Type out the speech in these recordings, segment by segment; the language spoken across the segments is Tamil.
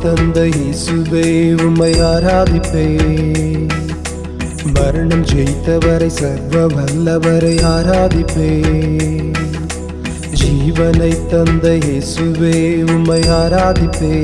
தந்த இயேசுவே உம்மை ஆராதிப்பே மரணம் ஜெயித்தவரை சர்வ வல்லவரை ஆராதிப்பே ஜீவனை தந்த இயேசுவே உம்மை ஆராதிப்பே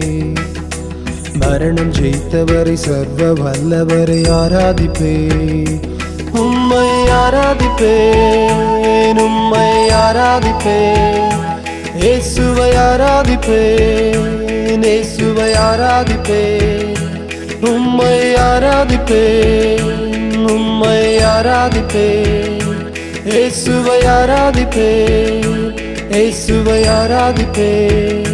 மரணம் ஜெயித்தவரை சர்வ வல்லவரை ஆராதிப்பே உம்மை ஆராதிப்பேன் உம்மை ஆராதிப்பேன் இயேசுவை ஆராதிப்பேன் இயேசுவை ஆராதிப்பேன் உம்மை ஆராதிப்பேன் உம்மை ஆராதிப்பேன் இயேசுவை ஆராதிப்பேன் இயேசுவை ஆராதிப்பேன்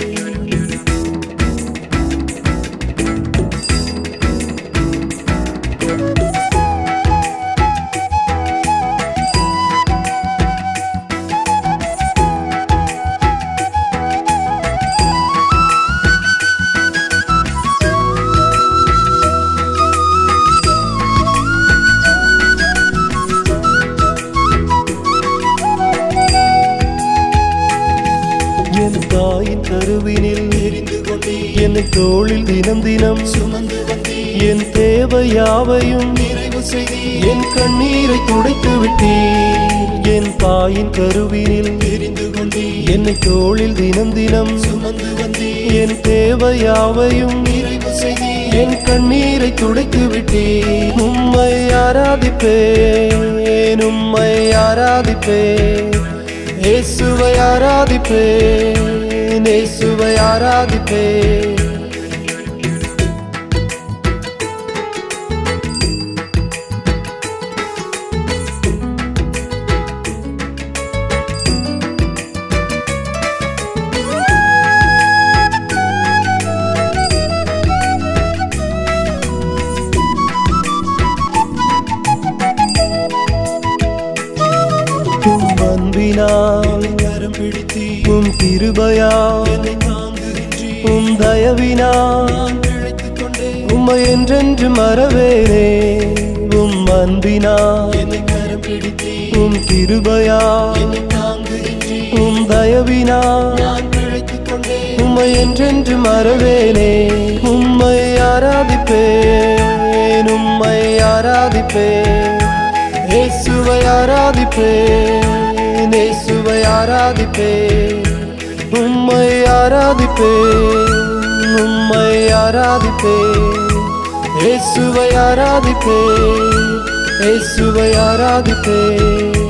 என் தாயின் கருவினில் எரிந்து கொண்டே என்னை தோளில் தினம் தினம் சுமந்து வந்தே என் தேவையாவையும் நிறைவு செய்தே என் கண்ணீரை துடைத்து விட்டீர் என் தாயின் கருவினில் எரிந்து கொண்டே என்னை தோளில் தினம் தினம் சுமந்து வந்தே என் தேவையாவையும் நிறைவு செய்தே என் கண்ணீரை துடைத்து விட்டீர் உம்மை ஆராதிப்பேன் உம்மை ஆராதிப்பேன் இயேசுவை ஆராதிப்பேன் இயேசுவை ஆராதிப்பேன் உம் அன்பினால் கரம் பிடித்தி உம் கிருபையால் என்னை தாங்குகின்றீர் உம் தயவினால் பிழைத்துக் கொண்டே உம்மை என்றென்று மறவேனே உம் அன்பினால் என்னை கரம் பிடித்தி உம் கிருபையால் என்னை தாங்குகின்றீர் உம் தயவினால் நான் பிழைத்துக் கொண்டே உம்மை என்றென்று மறவேனே உம்மை ஆராதிப்பேன் உம்மை ஆராதிப்பேன் இயேசுவை ஆராதிப்பேன் இயேசுவை ஆராதிப்பேன் உம்மை ஆராதிப்பேன் உம்மை ஆராதிப்பேன் இயேசுவை ஆராதிப்பேன் இயேசுவை ஆராதிப்பேன்